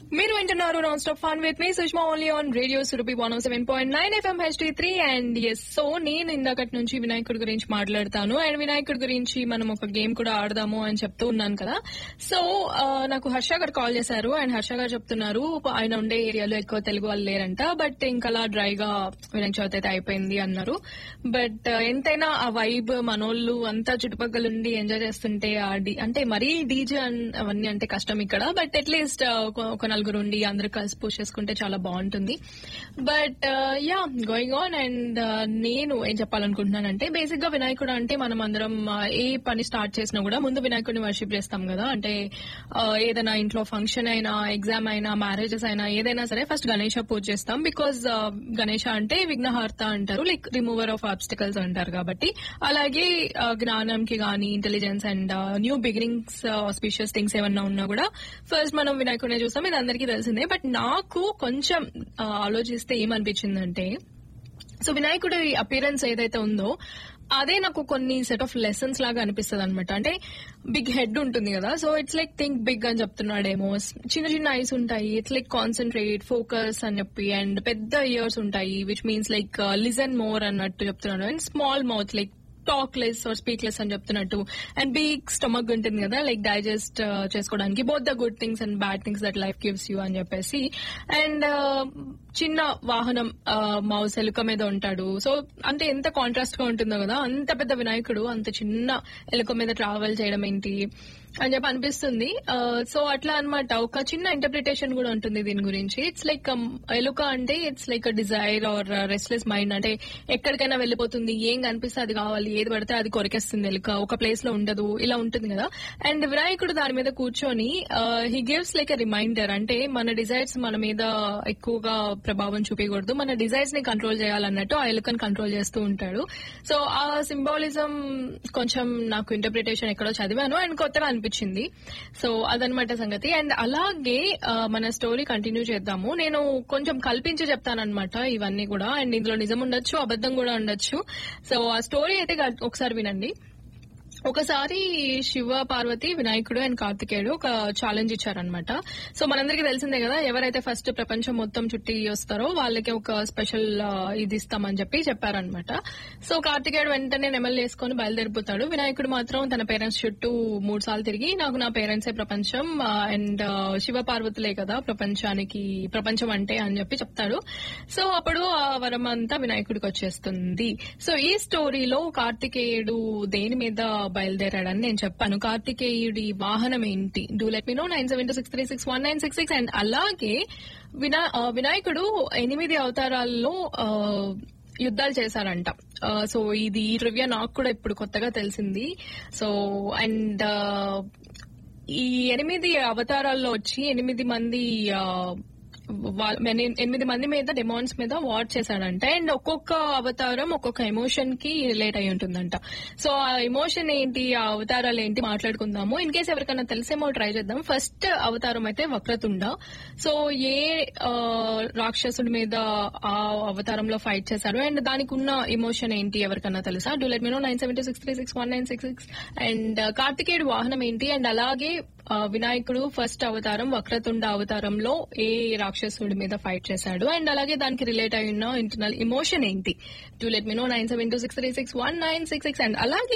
మీరు వింటున్నారు non stop fun with మీ Sushma only on radio Surabhi one seven point nine FM HD three and yes so నేను ఇందాకటి నుంచి వినాయకుడి గురించి మాట్లాడతాను అండ్ వినాయకుడి గురించి మనం ఒక గేమ్ కూడా ఆడదాము అని చెప్తూ ఉన్నాను కదా సో ఆ, నాకు హర్ష గారు కాల్ చేశారు అండ్ హర్ష గారు చెప్తున్నారు ఆయన ఉండే ఏరియాలో ఎక్కువ తెలుగు వాళ్ళు లేరంట బట్ ఇంకా అలా డ్రైగా వినాయక చవితి అయితే అయిపోయింది అన్నారు బట్ ఎంతైనా ఆ వైబ్ మనోళ్ళు అంతా చుట్టుపక్కల ఉండి ఎంజాయ్ చేస్తుంటే ఆ డి- అంటే మరీ డీజే అవన్నీ అంటే కష్టం ఇక్కడ బట్ అట్లీస్ట్ ఒక నలుగురు ఉండి అందరు కలిసి పూజ చేసుకుంటే చాలా బాగుంటుంది but yeah going on and నేను ఏం చెప్పాలనుకుంటున్నానంటే బేసిక్ గా వినాయకుడు అంటే మనం అందరం uh, ఏ పని స్టార్ట్ చేసినా కూడా ముందు వినాయకుడిని వర్షిప్ చేస్తాం కదా అంటే uh, ఏదైనా ఇంట్లో ఫంక్షన్ అయినా ఎగ్జామ్ అయినా మ్యారేజెస్ అయినా ఏదైనా సరే ఫస్ట్ గణేష పూజ చేస్తాం బికాజ్ గణేష అంటే విఘ్నహార్త అంటారు లైక్ రిమూవర్ ఆఫ్ ఆబ్స్టికల్స్ అంటారు కాబట్టి అలాగే uh, జ్ఞానంకి గానీ intelligence and new beginnings auspicious things ఏమన్నా ఉన్నా కూడా ఫస్ట్ మనం వినాయకుడిని చూస్తాం ఇది అందరికీ తెలిసిందే బట్ నాకు కొంచెం uh, ఆలోచిస్తే ఏమనిపించిందంటే సో వినాయకుడి అపియరెన్స్ ఏదైతే ఉందో అదే నాకు కొన్ని సెట్ ఆఫ్ లెసన్స్ లాగా అనిపిస్తుంది అనమాట అంటే బిగ్ హెడ్ ఉంటుంది కదా so it's like think big అని చెప్తున్నాడేమో చిన్న చిన్న ఐస్ ఉంటాయి ఇట్స్ లైక్ కాన్సన్ట్రేట్ ఫోకస్ అని చెప్పి అండ్ పెద్ద ఇయర్స్ ఉంటాయి which means like listen more అన్నట్టు చెప్తున్నాడు and small mouth like talk less or speak less అని చెప్తున్నట్టు అండ్ బిగ్ స్టమక్ ఉంటుంది కదా లైక్ డైజెస్ట్ చేసుకోవడానికి both the good things and bad things that life gives you అని చెప్పేసి అండ్ చిన్న వాహనం మౌస్ ఎలుక మీద ఉంటాడు సో అంటే ఎంత కాంట్రాస్ట్ గా ఉంటుందో కదా అంత పెద్ద వినాయకుడు అంత చిన్న ఎలుక మీద ట్రావెల్ చేయడం ఏంటి అని చెప్పి అనిపిస్తుంది సో అట్లా అన్నమాట ఒక చిన్న ఇంటర్ప్రిటేషన్ కూడా ఉంటుంది దీని గురించి ఇట్స్ లైక్ ఎలుక అంటే it's like desire or restless mind అంటే ఎక్కడికైనా వెళ్ళిపోతుంది ఏం కనిపిస్తే అది కావాలి ఏది పడితే అది కొరికేస్తుంది ఎలుక ఒక ప్లేస్ లో ఉండదు ఇలా ఉంటుంది కదా అండ్ వినాయకుడు దాని మీద కూర్చొని he gives like a reminder అంటే మన డిజైర్స్ మన మీద ఎక్కువగా ప్రభావం చూపించకూడదు మన డిజైర్స్ ని కంట్రోల్ చేయాలన్నట్టు ఆ ఎలుకని కంట్రోల్ చేస్తూ ఉంటాడు సో ఆ సింబాలిజం కొంచెం నాకు ఇంటర్ప్రిటేషన్ ఎక్కడో చదివాను అండ్ కొత్తగా అనిపించింది సో అదనమాట సంగతి అండ్ అలాగే ఆ, మన స్టోరీ కంటిన్యూ చేద్దాము నేను కొంచెం కల్పించి చెప్తానన్నమాట ఇవన్నీ కూడా అండ్ ఇందులో నిజం ఉండొచ్చు అబద్ధం కూడా ఉండొచ్చు సో ఆ స్టోరీ అయితే గ- ఒకసారి వినండి ఒకసారి శివ పార్వతి వినాయకుడు అండ్ కార్తికేయుడు ఒక ఛాలెంజ్ ఇచ్చారనమాట సో మనందరికీ తెలిసిందే కదా ఎవరైతే ఫస్ట్ ప్రపంచం మొత్తం చుట్టి వస్తారో వాళ్ళకి ఒక స్పెషల్ ఆ, ఇది ఇస్తామని చెప్పి చెప్పారనమాట సో కార్తికేయుడు వెంటనే నెమలు వేసుకొని బయలుదేరిపోతాడు వినాయకుడు మాత్రం తన పేరెంట్స్ చుట్టూ మూడు సార్లు తిరిగి నాకు నా పేరెంట్సే ప్రపంచం అండ్ శివ పార్వతులే కదా ప్రపంచానికి ప్రపంచం అంటే అని చెప్పి చెప్తాడు సో అప్పుడు ఆ వరం అంతా వినాయకుడికి వచ్చేస్తుంది సో ఈ స్టోరీలో కార్తికేయుడు దేని మీద బయలుదేరాడని నేను చెప్పాను కార్తికేయుడి వాహనం ఏంటి do let me know nine seven two six three six one nine six six and అలాగే వినా ఆ, వినాయకుడు ఎనిమిది అవతారాల్లో ఆ, యుద్ధాలు చేశారంట ఆ, సో ఇది ఈ ట్రివ్యా నాకు కూడా ఇప్పుడు కొత్తగా తెలిసింది సో అండ్ ఆ, ఈ ఎనిమిది అవతారాల్లో వచ్చి ఎనిమిది మంది ఆ, వా- ఎని- ఎనిమిది మంది మీద డెమాన్స్ మీద వార్ చేశాడంట అండ్ ఒక్కొక్క అవతారం ఒక్కొక్క ఎమోషన్ కి రిలేట్ అయి ఉంటుందంట సో ఆ ఎమోషన్ ఏంటి ఆ అవతారాలు ఏంటి మాట్లాడుకుందాము ఇన్ కేస్ ఎవరికైనా తెలిసేమో ట్రై చేద్దాం ఫస్ట్ అవతారం అయితే వక్రతుండ సో ఏ ఆ, రాక్షసుడి మీద ఆ అవతారంలో ఫైట్ చేశారు అండ్ దానికి ఉన్న ఎమోషన్ ఏంటి ఎవరికన్నా తెలుసా do let me know nine seven six three six one nine six six and కార్తికేయుడు వాహనం ఏంటి అండ్ అలాగే ఆ, వినాయకుడు ఫస్ట్ అవతారం వక్రతుండ అవతారంలో ఏ రాక్షసుడి మీద ఫైట్ చేశాడు అండ్ అలాగే దానికి రిలేట్ అయి ఉన్న ఇంటర్నల్ ఎమోషన్ ఏంటి do let me know nine seven two six three six one nine six six and అలాగే